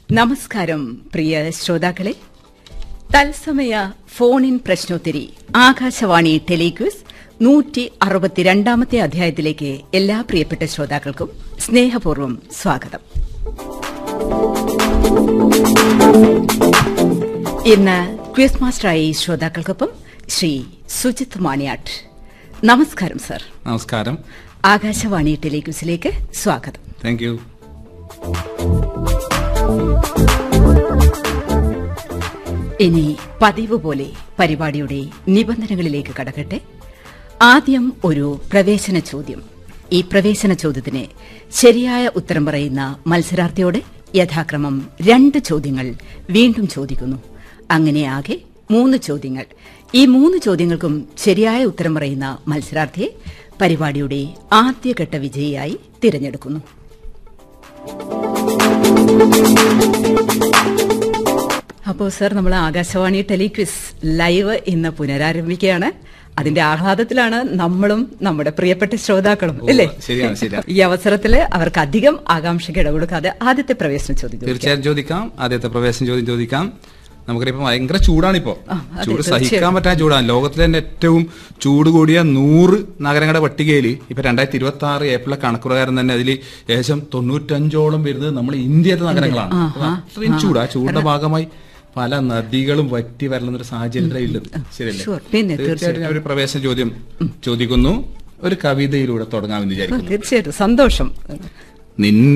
നമസ്കാരം പ്രിയ ശ്രോതാക്കളെ തത്സമയ ഫോൺ ഇൻ പ്രശ്നോത്തരി ആകാശവാണി ടെലിക്വിസ് നൂറ്റി അറുപത്തിരണ്ടാമത്തെ അധ്യായത്തിലേക്ക് എല്ലാ പ്രിയപ്പെട്ട ശ്രോതാക്കൾക്കും സ്നേഹപൂർവ്വം സ്വാഗതം ഇന്ന് ക്വിസ് മാസ്റ്ററായി ശ്രോതാക്കൾക്കൊപ്പം ശ്രീ സുജിത് മാണിയാട്ട് നമസ്കാരം സർ നമസ്കാരം ആകാശവാണി ടെലിക്വിസിലേക്ക് സ്വാഗതം താങ്ക് യു ഇനി പതിവ് പോലെ പരിപാടിയുടെ നിബന്ധനകളിലേക്ക് കടക്കട്ടെ ആദ്യം ഒരു പ്രവേശന ചോദ്യം ഈ പ്രവേശന ചോദ്യത്തിന് ശരിയായ ഉത്തരം പറയുന്ന മത്സരാർത്ഥിയോട് യഥാക്രമം രണ്ട് ചോദ്യങ്ങൾ വീണ്ടും ചോദിക്കുന്നു അങ്ങനെ ആകെ മൂന്ന് ചോദ്യങ്ങൾ ഈ മൂന്ന് ചോദ്യങ്ങൾക്കും ശരിയായ ഉത്തരം പറയുന്ന മത്സരാർത്ഥിയെ പരിപാടിയുടെ ആദ്യഘട്ട വിജയിയായി തിരഞ്ഞെടുക്കുന്നു അപ്പോൾ സർ നമ്മൾ ആകാശവാണി ടെലിക്വിസ് ലൈവ് ഇന്ന് പുനരാരംഭിക്കുകയാണ് അതിന്റെ ആഹ്ലാദത്തിലാണ് നമ്മളും നമ്മുടെ പ്രിയപ്പെട്ട ശ്രോതാക്കളും അല്ലേ ശരിയാണ്, ശരിയാണ്. ഈ അവസരത്തില് അവർക്ക് അധികം ആകാംക്ഷയ്ക്ക് ഇടകൊടുക്കാതെ ആദ്യത്തെ പ്രവേശന ചോദ്യം ചോദിക്കാം. തീർച്ചയായും ചോദിക്കാം ആദ്യത്തെ പ്രവേശന ചോദ്യം ചോദിക്കാം നമുക്കറിയാം ഭയങ്കര ചൂടാണിപ്പോ ആ, അതെ, ചൂട് സഹിക്കാൻ തീർച്ചയായും. പറ്റാത്ത ചൂടാണ് ലോകത്തിലെ തന്നെ ഏറ്റവും ചൂട് കൂടിയ നൂറ് നഗരങ്ങളുടെ പട്ടികയിൽ ഇപ്പൊ രണ്ടായിരത്തി ഇരുപത്തി ആറ് ഏപ്രിലെ കണക്ക് പ്രകാരം തന്നെ അതിൽ ഏകദേശം തൊണ്ണൂറ്റഞ്ചോളം വരുന്നത് നമ്മൾ ഇന്ത്യയിലെ നഗരങ്ങളാണ് അപ്പൊ അത്രയും ചൂട് ആ ചൂടിന്റെ ഭാഗമായി പല നദികളും വറ്റി വരുന്ന ഒരു സാഹചര്യം ഉള്ളത് ശരിയല്ലേ Sure. പിന്നെ തീർച്ചയായിട്ടും ഞാൻ ഒരു പ്രവേശന ചോദ്യം ചോദിക്കുന്നു ഒരു കവിതയിലൂടെ തുടങ്ങാമെന്ന് ഓ, വിചാരിക്കുന്നു തീർച്ചയായിട്ടും സന്തോഷം നിൻ